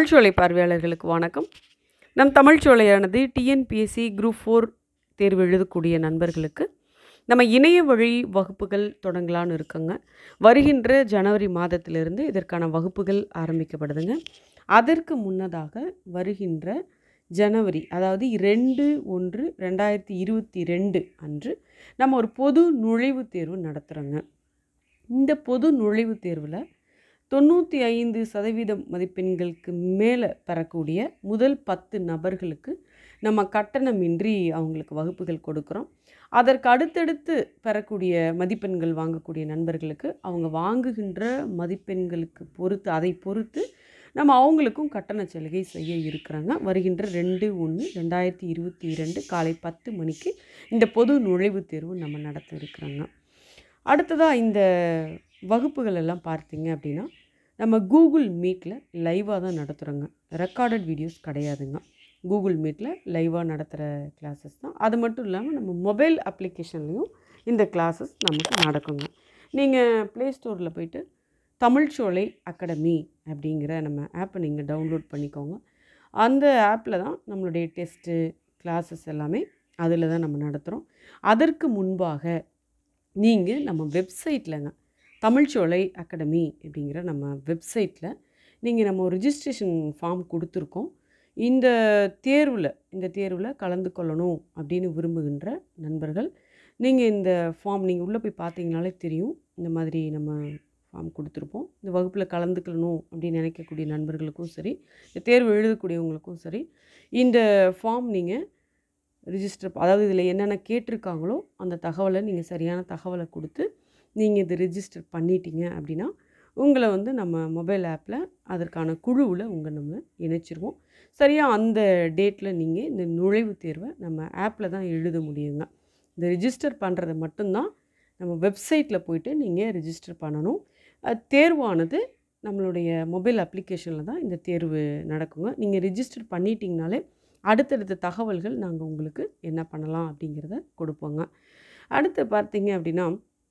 தமிழ்ச்சோலை பார்வையாளர்களுக்கு வணக்கம் நம் தமிழ்ச்சோலையானது டிஎன்பிஎஸ்சி குரூப் ஃபோர் தேர்வு எழுதக்கூடிய நண்பர்களுக்கு நம்ம இணைய வழி வகுப்புகள் தொடங்கலான்னு இருக்கோங்க வருகின்ற ஜனவரி மாதத்திலிருந்து இதற்கான வகுப்புகள் ஆரம்பிக்கப்படுதுங்க அதற்கு முன்னதாக வருகின்ற ஜனவரி அதாவது ரெண்டு ஒன்று ரெண்டாயிரத்தி இருபத்தி ரெண்டு அன்று நம்ம ஒரு பொது நுழைவுத் தேர்வு நடத்துகிறோங்க இந்த பொது நுழைவுத் தேர்வில் தொண்ணூற்றி ஐந்து சதவீதம் மதிப்பெண்களுக்கு மேலே பெறக்கூடிய முதல் பத்து நபர்களுக்கு நம்ம கட்டணமின்றி அவங்களுக்கு வகுப்புகள் கொடுக்குறோம் அதற்கு அடுத்தடுத்து பெறக்கூடிய மதிப்பெண்கள் வாங்கக்கூடிய நண்பர்களுக்கு அவங்க வாங்குகின்ற மதிப்பெண்களுக்கு பொறுத்து அதை பொறுத்து நம்ம அவங்களுக்கும் கட்டண சலுகை செய்ய இருக்கிறாங்க வருகின்ற ரெண்டு ஒன்று ரெண்டாயிரத்தி இருபத்தி இரண்டு காலை பத்து மணிக்கு இந்த பொது நுழைவுத் தேர்வு நம்ம நடத்த இருக்கிறாங்க அடுத்ததாக இந்த வகுப்புகள் எல்லாம் பார்த்தீங்க அப்படின்னா நம்ம கூகுள் மீட்டில் லைவாக தான் நடத்துகிறோங்க ரெக்கார்டட் வீடியோஸ் கிடையாதுங்க கூகுள் மீட்டில் லைவாக நடத்துகிற கிளாஸஸ் தான் அது மட்டும் இல்லாமல் நம்ம மொபைல் அப்ளிகேஷன்லேயும் இந்த கிளாஸஸ் நமக்கு நடக்குங்க நீங்கள் ப்ளே ஸ்டோரில் போயிட்டு தமிழ்ச்சோலை அகாடமி அப்படிங்கிற நம்ம ஆப்பை நீங்கள் டவுன்லோட் பண்ணிக்கோங்க அந்த ஆப்பில் தான் நம்மளுடைய டெஸ்ட்டு கிளாஸஸ் எல்லாமே அதில் தான் நம்ம நடத்துகிறோம் அதற்கு முன்பாக நீங்கள் நம்ம வெப்சைட்லங்க தமிழ்ச்சோலை அகாடமி அப்படிங்கிற நம்ம வெப்சைட்டில் நீங்கள் நம்ம ஒரு ரிஜிஸ்ட்ரேஷன் ஃபார்ம் கொடுத்துருக்கோம் இந்த தேர்வில் இந்த தேர்வில் கலந்து கொள்ளணும் அப்படின்னு விரும்புகின்ற நண்பர்கள் நீங்கள் இந்த ஃபார்ம் நீங்கள் உள்ளே போய் பார்த்தீங்கனாலே தெரியும் இந்த மாதிரி நம்ம ஃபார்ம் கொடுத்துருப்போம் இந்த வகுப்பில் கலந்துக்கணும் அப்படின்னு நினைக்கக்கூடிய நண்பர்களுக்கும் சரி இந்த தேர்வு எழுதக்கூடியவங்களுக்கும் சரி இந்த ஃபார்ம் நீங்கள் ரிஜிஸ்டர் அதாவது இதில் என்னென்ன கேட்டிருக்காங்களோ அந்த தகவலை நீங்கள் சரியான தகவலை கொடுத்து நீங்கள் இது ரிஜிஸ்டர் பண்ணிட்டீங்க அப்படின்னா உங்களை வந்து நம்ம மொபைல் ஆப்பில் அதற்கான குழுவில் உங்கள் நம்ம இணைச்சிருவோம் சரியாக அந்த டேட்டில் நீங்கள் இந்த நுழைவுத் தேர்வை நம்ம ஆப்பில் தான் எழுத முடியுங்க இந்த ரிஜிஸ்டர் பண்ணுறதை மட்டும்தான் நம்ம வெப்சைட்டில் போயிட்டு நீங்கள் ரிஜிஸ்டர் பண்ணணும் அது தேர்வானது நம்மளுடைய மொபைல் அப்ளிகேஷனில் தான் இந்த தேர்வு நடக்குங்க நீங்கள் ரிஜிஸ்டர் பண்ணிட்டீங்கனாலே அடுத்தடுத்த தகவல்கள் நாங்கள் உங்களுக்கு என்ன பண்ணலாம் அப்படிங்கிறத கொடுப்போங்க அடுத்து பார்த்தீங்க அப்படின்னா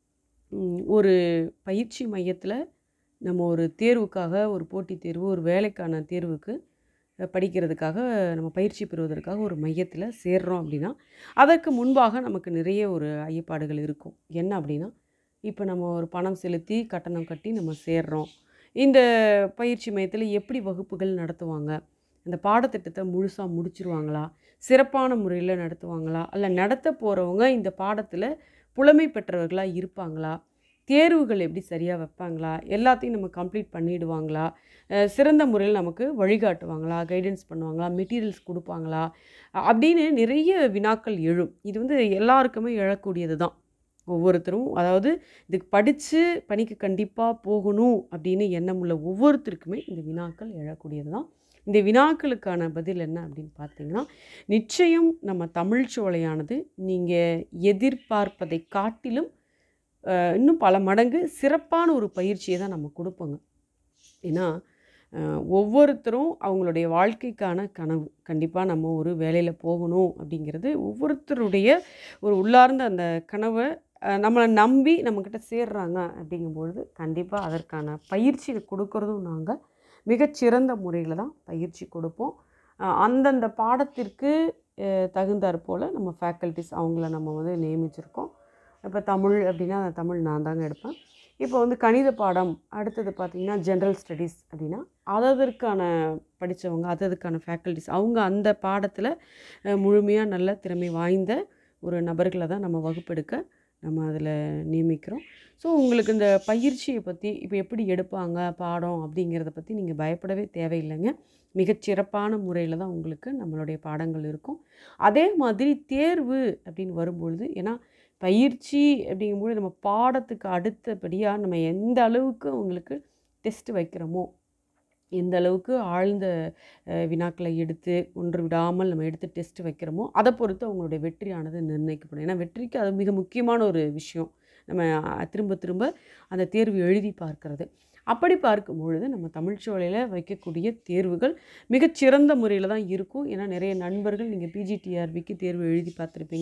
ம், ஒரு பயிற்சி மையத்தில் நம்ம ஒரு தேர்வுக்காக ஒரு போட்டித் தேர்வு ஒரு வேலைக்கான தேர்வுக்கு அஹ், படிக்கிறதுக்காக நம்ம பயிற்சி பெறுவதற்காக ஒரு மையத்தில் சேர்றோம் அப்படின்னா அதற்கு முன்பாக நமக்கு நிறைய ஒரு ஐயப்பாடுகள் இருக்கும் என்ன அப்படின்னா இப்போ நம்ம ஒரு பணம் செலுத்தி கட்டணம் கட்டி நம்ம சேர்றோம் இந்த பயிற்சி மையத்தில் எப்படி வகுப்புகள் நடத்துவாங்க அந்த பாடத்திட்டத்தை முழுசாக முடிச்சிருவாங்களா சிறப்பான முறையில் நடத்துவாங்களா அல்ல நடத்த போகிறவங்க இந்த பாடத்தில் புலமை பெற்றவர்களாக இருப்பாங்களா தேர்வுகள் எப்படி சரியாக வைப்பாங்களா எல்லாத்தையும் நம்ம கம்ப்ளீட் பண்ணிடுவாங்களா அஹ் சிறந்த முறையில் நமக்கு வழிகாட்டுவாங்களா கைடன்ஸ் பண்ணுவாங்களா மெட்டீரியல்ஸ் கொடுப்பாங்களா அ- அப்படின்னு நிறைய வினாக்கள் எழும் இது வந்து எல்லாருக்குமே எழக்கூடியது தான் ஒவ்வொருத்தரும் அதாவது இதுக்கு படித்து பணிக்கு கண்டிப்பாக போகணும் அப்படின்னு எண்ணமுள்ள ஒவ்வொருத்தருக்குமே இந்த வினாக்கள் எழக்கூடியது தான் இந்த வினாக்களுக்கான பதில் என்ன அப்படின்னு பார்த்தீங்கன்னா நிச்சயம் நம்ம தமிழ்ச்சோலையானது நீங்கள் எதிர்பார்ப்பதை காட்டிலும் அஹ், இன்னும் பல மடங்கு சிறப்பான ஒரு பயிற்சியை தான் நம்ம கொடுப்போங்க ஏன்னா அஹ், ஒவ்வொருத்தரும் அவங்களுடைய வாழ்க்கைக்கான கனவு கண்டிப்பாக நம்ம ஒரு வேலையில் போகணும் அப்படிங்கிறது ஒவ்வொருத்தருடைய ஒரு உள்ளார்ந்த அந்த கனவை அஹ், நம்மளை நம்பி நம்மக்கிட்ட சேர்றாங்க அப்படிங்கும்பொழுது கண்டிப்பாக அதற்கான பயிற்சி கொடுக்கறதும் நாங்கள் மிகச்சிறந்த முறையில் தான் பயிற்சி கொடுப்போம் அஹ், அந்தந்த பாடத்திற்கு அஹ், தகுந்தாற் போல் நம்ம ஃபேக்கல்ட்டிஸ் அவங்கள நம்ம வந்து நியமிச்சிருக்கோம் இப்போ தமிழ் அப்படின்னா அந்த தமிழ் நான் தாங்க எடுப்பேன் இப்போ வந்து கணித பாடம் அடுத்தது பார்த்திங்கன்னா ஜென்ரல் ஸ்டடீஸ் அப்படின்னா அதற்கான படித்தவங்க அதற்கான ஃபேக்கல்ட்டிஸ் அவங்க அந்த பாடத்தில் முழுமையாக நல்ல திறமை வாய்ந்த ஒரு நபர்களை தான் நம்ம வகுப்பெடுக்க நம்ம அதில் நியமிக்கிறோம் ஸோ உங்களுக்கு இந்த பயிற்சியை பற்றி இப்போ எப்படி எடுப்பாங்க பாடம் அப்படிங்கிறத பற்றி நீங்கள் பயப்படவே தேவையில்லைங்க மிகச்சிறப்பான முறையில் தான் உங்களுக்கு நம்மளுடைய பாடங்கள் இருக்கும் அதே மாதிரி தேர்வு அப்படின்னு வரும்பொழுது ஏன்னா பயிற்சி அப்படிங்கும்போது நம்ம பாடத்துக்கு அடுத்தபடியாக நம்ம எந்த அளவுக்கு உங்களுக்கு டெஸ்ட் வைக்கிறோமோ எந்த அளவுக்கு ஆழ்ந்த அஹ், வினாக்களை எடுத்து ஒன்று விடாமல் நம்ம எடுத்து டெஸ்ட் வைக்கிறோமோ அதை பொறுத்து அவங்களுடைய வெற்றியானது நிர்ணயிக்கப்படும் ஏன்னா வெற்றிக்கு அது மிக முக்கியமான ஒரு விஷயம் நம்ம அஹ், திரும்ப திரும்ப அந்த தேர்வு எழுதி பார்க்கிறது அப்படி பார்க்கும் பொழுது நம்ம தமிழ்ச்சோலையில் வைக்கக்கூடிய தேர்வுகள் மிகச்சிறந்த முறையில் தான் இருக்கும் ஏன்னா நிறைய நண்பர்கள் நீங்கள் பிஜிடிஆர்பிக்கு தேர்வு எழுதி பார்த்துருப்பீங்க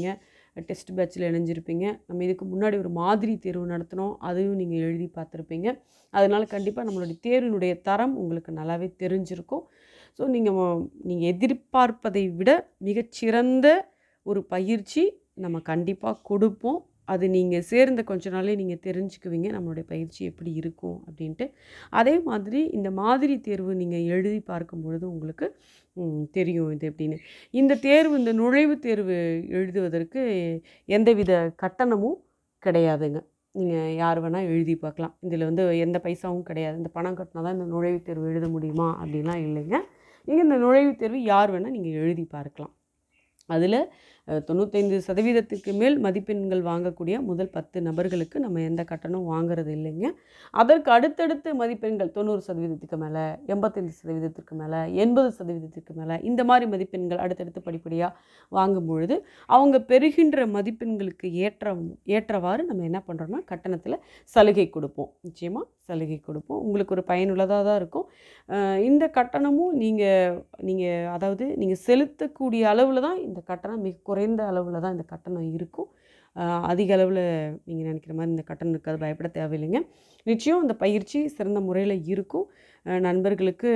டெஸ்ட் பேட்சில் இணைஞ்சிருப்பீங்க நம்ம இதுக்கு முன்னாடி ஒரு மாதிரி தேர்வு நடத்தினோம் அதையும் நீங்கள் எழுதி பார்த்துருப்பீங்க அதனால் கண்டிப்பாக நம்மளுடைய தேர்வினுடைய தரம் உங்களுக்கு நல்லாவே தெரிஞ்சிருக்கும் ஸோ நீங்கள் நீங்கள் எதிர்பார்ப்பதை விட மிகச்சிறந்த ஒரு பயிற்சி நம்ம கண்டிப்பாக கொடுப்போம் அது நீங்கள் சேர்ந்த கொஞ்ச நாளே நீங்கள் தெரிஞ்சுக்குவீங்க நம்மளுடைய பயிற்சி எப்படி இருக்கும் அப்படின்ட்டு அதே மாதிரி இந்த மாதிரி தேர்வு நீங்கள் எழுதி பார்க்கும் பொழுது உங்களுக்கு ம், தெரியும் இது எப்படின்னு இந்த தேர்வு இந்த நுழைவுத் தேர்வு எழுதுவதற்கு எந்தவித கட்டணமும் கிடையாதுங்க நீங்கள் யார் வேணால் எழுதி பார்க்கலாம் இதில் வந்து எந்த பைசாவும் கிடையாது இந்த பணம் கட்டினா தான் இந்த நுழைவுத் தேர்வு எழுத முடியுமா அப்படின்லாம் இல்லைங்க நீங்கள் இந்த நுழைவுத் தேர்வு யார் வேணால் நீங்கள் எழுதி பார்க்கலாம் அதில் அஹ், தொண்ணூத்தைந்து சதவீதத்துக்கு மேல் மதிப்பெண்கள் வாங்கக்கூடிய முதல் பத்து நபர்களுக்கு நம்ம எந்த கட்டணம் வாங்குறது இல்லைங்க அதற்கு அடுத்தடுத்து மதிப்பெண்கள் தொண்ணூறு சதவீதத்துக்கு மேலே எண்பத்தைந்து சதவீதத்துக்கு மேலே எண்பது சதவீதத்துக்கு மேலே இந்த மாதிரி மதிப்பெண்கள் அடுத்தடுத்து படிப்படியாக வாங்கும் பொழுது அவங்க பெறுகின்ற மதிப்பெண்களுக்கு ஏற்ற ஏற்றவாறு நம்ம என்ன பண்ணுறோம்னா கட்டணத்தில் சலுகை கொடுப்போம் நிச்சயமாக சலுகை கொடுப்போம் உங்களுக்கு ஒரு பயனுள்ளதாக தான் இருக்கும் அஹ் இந்த கட்டணமும் நீங்கள் நீங்கள் அதாவது நீங்கள் செலுத்தக்கூடிய அளவில் தான் இந்த கட்டணம் மிக குறைந்த அளவில் தான் இந்த கட்டணம் இருக்கும் அஹ் அதிக அளவில் நீங்கள் நினைக்கிற மாதிரி இந்த கட்டணம் இருக்காது பயப்பட தேவையில்லைங்க நிச்சயம் இந்த பயிற்சி சிறந்த முறையில் இருக்கும் அஹ் நண்பர்களுக்கு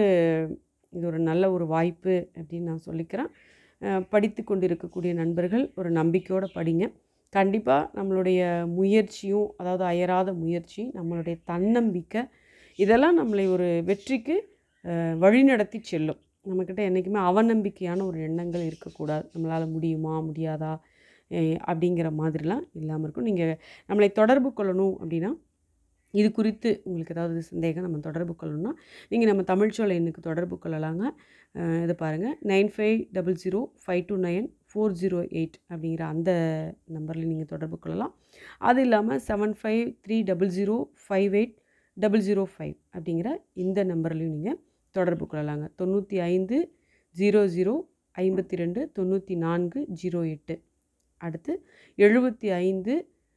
இது ஒரு நல்ல ஒரு வாய்ப்பு அப்படின்னு நான் சொல்லிக்கிறேன் அஹ் படித்து கொண்டிருக்கக்கூடிய நண்பர்கள் ஒரு நம்பிக்கையோடு படிங்க கண்டிப்பாக நம்மளுடைய முயற்சியும் அதாவது அயராத முயற்சி நம்மளுடைய தன்னம்பிக்கை இதெல்லாம் நம்மளை ஒரு வெற்றிக்கு அஹ், வழிநடத்தி செல்லும் நம்மக்கிட்ட என்றைக்குமே அவநம்பிக்கையான ஒரு எண்ணங்கள் இருக்கக்கூடாது நம்மளால் முடியுமா முடியாதா அஹ், அப்படிங்கிற மாதிரிலாம் இல்லாமல் இருக்கும் நீங்கள் நம்மளை தொடர்பு கொள்ளணும் அப்படின்னா இது குறித்து உங்களுக்கு ஏதாவது சந்தேகம் நம்ம தொடர்பு கொள்ளணும்னா நீங்கள் நம்ம தமிழ்ச்சோலை எண்ணுக்கு தொடர்பு கொள்ளலாங்க அஹ், இது பாருங்கள் nine five double zero five two nine four zero eight அப்படிங்கிற அந்த நம்பரில் நீங்கள் தொடர்பு கொள்ளலாம் அது இல்லாமல் seven five three double zero five eight double zero five அப்படிங்கிற இந்த நம்பர்லையும் நீங்கள் தொடர்பு கொள்ளலாங்க தொண்ணூற்றி ஐந்து ஜீரோ ஜீரோ ஐம்பத்தி ரெண்டு தொண்ணூற்றி நான்கு ஜீரோ எட்டு அடுத்து எழுபத்தி ஐந்து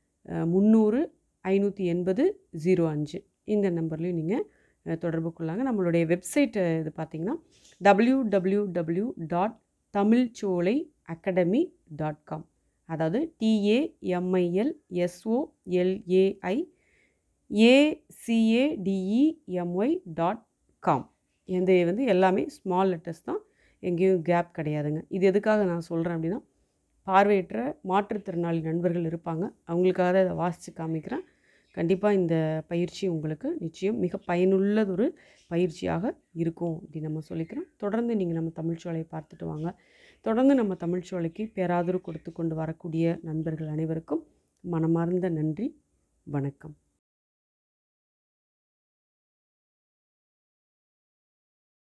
முந்நூறு ஐநூற்றி எண்பது ஜீரோ அஞ்சு இந்த நம்பர்லையும் நீங்கள் தொடர்பு கொள்ளாங்க நம்மளுடைய வெப்சைட் இது பார்த்தீங்கன்னா W W W dot Tamizhcholai academy dot com அதாவது டிஏஎம்ஐஎல் எஸ்ஓஎல்ஏஐ ஏசிஏடிஇஎம்ஒய் டாட் காம் இந்த வந்து எல்லாமே ஸ்மால் லெட்டர்ஸ் தான் எங்கேயும் கேப் கிடையாதுங்க இது எதுக்காக நான் சொல்கிறேன் அப்படின்னா பார்வையற்ற மாற்றுத்திறனாளி நண்பர்கள் இருப்பாங்க அவங்களுக்காக தான் இதை வாசித்து காமிக்கிறேன் கண்டிப்பாக இந்த பயிற்சி உங்களுக்கு நிச்சயம் மிக பயனுள்ளதொரு பயிற்சியாக இருக்கும் அப்படின்னு நம்ம சொல்லிக்கிறோம் தொடர்ந்து நீங்கள் நம்ம தமிழ்ச்சோலையை பார்த்துட்டு வாங்க தொடர்ந்து நம்ம தமிழ்ச்சோலைக்கு பேராதரவு கொடுத்து கொண்டு வரக்கூடிய நண்பர்கள் அனைவருக்கும் மனமார்ந்த நன்றி வணக்கம்